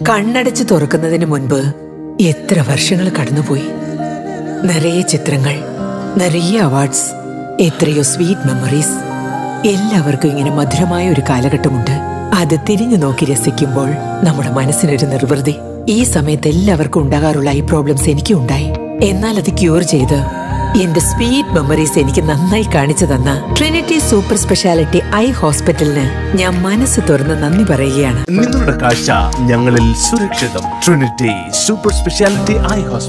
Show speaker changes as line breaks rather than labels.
കണ്ണടച്ച് തുറക്കുന്നതിന് മുൻപ് എത്ര വർഷങ്ങൾ കടന്നുപോയി നിറയെ ചിത്രങ്ങൾ നിറയെ അവാർഡ്സ് എത്രയോ സ്വീറ്റ് മെമ്മറീസ് എല്ലാവർക്കും ഇങ്ങനെ മധുരമായ ഒരു കാലഘട്ടമുണ്ട് അത് തിരിഞ്ഞു നോക്കി രസിക്കുമ്പോൾ നമ്മുടെ മനസ്സിനൊരു നിർവൃതി ഈ സമയത്ത് എല്ലാവർക്കും ഉണ്ടാകാറുള്ള ഈ പ്രോബ്ലംസ് എനിക്കും ഉണ്ടായി എന്നാൽ അത് ക്യൂർ ചെയ്ത് എന്റെ സ്വീറ്റ് മെമ്മറീസ് എനിക്ക് നന്നായി കാണിച്ചു തന്ന ട്രിനിറ്റി സൂപ്പർ സ്പെഷ്യാലിറ്റി ഐ ഹോസ്പിറ്റലിന് ഞാൻ മനസ്സ് തുറന്ന് നന്ദി പറയുകയാണ്
നിങ്ങളുടെ കാഴ്ച ഞങ്ങളിൽ സുരക്ഷിതം Trinity super speciality eye hospital